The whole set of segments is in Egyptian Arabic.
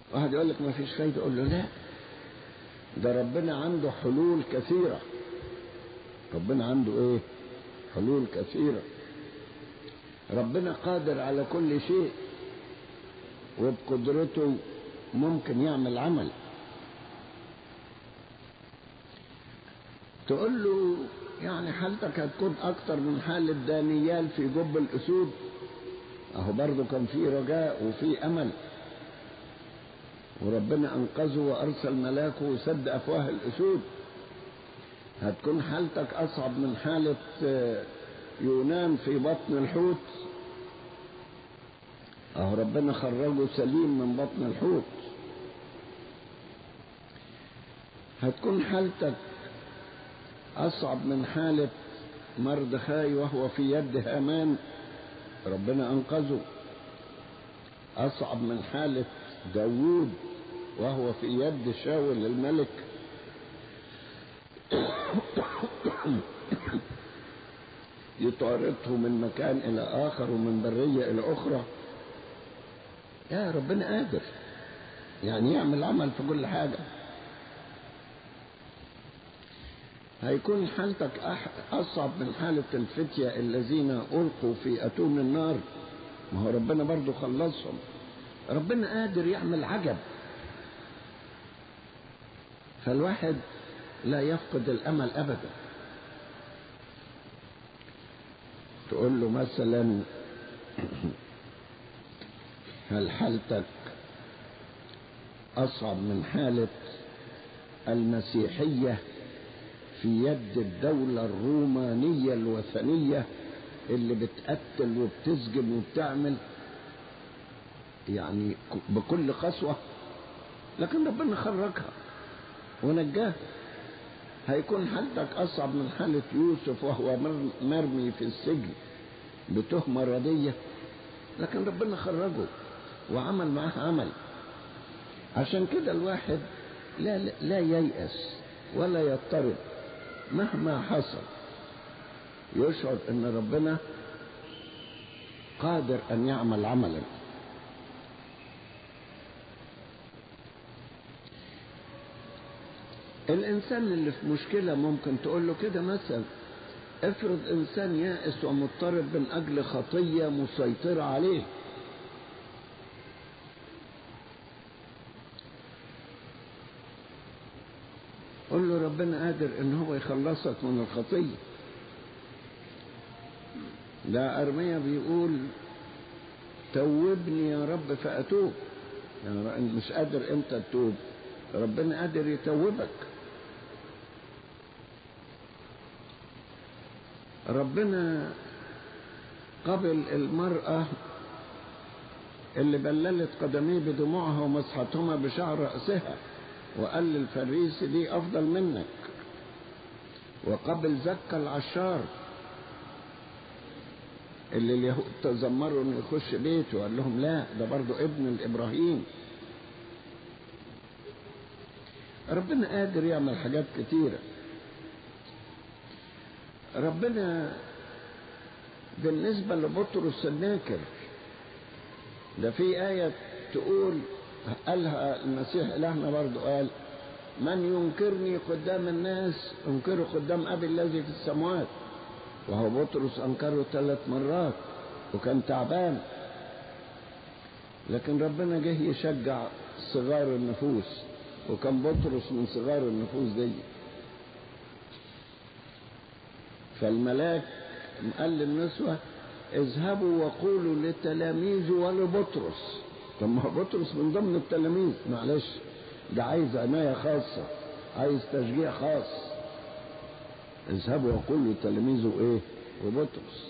واحد يقول لك ما فيش فايدة أقول له لا ده ربنا عنده حلول كثيرة ربنا عنده ايه حلول كثيرة ربنا قادر على كل شيء وبقدرته ممكن يعمل عمل تقول له يعني حالتك هتكون اكتر من حالة دانيال في جب الاسود اهو برضه كان في رجاء وفي امل وربنا انقذه وارسل ملاكه وسد افواه الاسود هتكون حالتك اصعب من حالة يونان في بطن الحوت اهو ربنا خرجه سليم من بطن الحوت هتكون حالتك اصعب من حالة مردخاي وهو في يد هامان ربنا انقذه اصعب من حالة داوود وهو في يد شاول الملك يطارده من مكان إلى آخر ومن برية إلى أخرى يا ربنا قادر يعني يعمل عمل في كل حاجة هيكون حالتك أصعب من حالة الفتية الذين ألقوا في أتون النار ما هو ربنا برضو خلصهم ربنا قادر يعمل عجب فالواحد لا يفقد الأمل أبدا تقول له مثلا هل حالتك أصعب من حالة المسيحية في يد الدولة الرومانية الوثنية اللي بتقتل وبتسجن وبتعمل يعني بكل قسوة لكن ربنا خرجها ونجاه هيكون حالتك أصعب من حالة يوسف وهو مرمي في السجن بتهمة ردية لكن ربنا خرجه وعمل معاه عمل عشان كده الواحد لا, لا ييأس ولا يضطرب مهما حصل يشعر ان ربنا قادر ان يعمل عملا الانسان اللي في مشكله ممكن تقول له كده مثلا افرض انسان يائس ومضطرب من اجل خطيه مسيطره عليه قل له ربنا قادر ان هو يخلصك من الخطيه ده ارميا بيقول توبني يا رب فاتوب يعني مش قادر انت تتوب ربنا قادر يتوبك ربنا قبل المرأة اللي بللت قدميه بدموعها ومسحتهما بشعر رأسها وقال للفريس دي أفضل منك وقبل زكى العشار اللي اليهود تذمروا انه يخش بيته وقال لهم لا ده برضه ابن الابراهيم ربنا قادر يعمل حاجات كتيرة ربنا بالنسبة لبطرس الناكر ده في آية تقول قالها المسيح إلهنا برضه قال من ينكرني قدام الناس انكره قدام أبي الذي في السماوات وهو بطرس أنكره ثلاث مرات وكان تعبان لكن ربنا جه يشجع صغار النفوس وكان بطرس من صغار النفوس دي فالملاك قال للنسوة اذهبوا وقولوا للتلاميذ ولبطرس طب ما بطرس من ضمن التلاميذ معلش ده عايز عناية خاصة عايز تشجيع خاص اذهبوا وقولوا لتلاميذه ايه وبطرس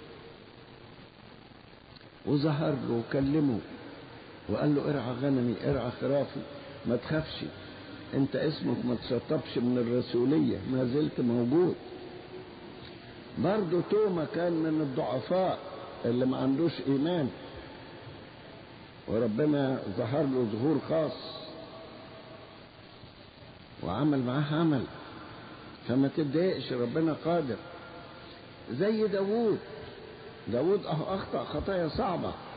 وظهر له وكلمه وقال له ارعى غنمي ارعى خرافي ما تخافش انت اسمك ما تشطبش من الرسولية ما زلت موجود برضه توما كان من الضعفاء اللي ما عندوش ايمان وربنا ظهر له ظهور خاص وعمل معاه عمل فما تتضايقش ربنا قادر زي داوود داوود اهو اخطا خطايا صعبه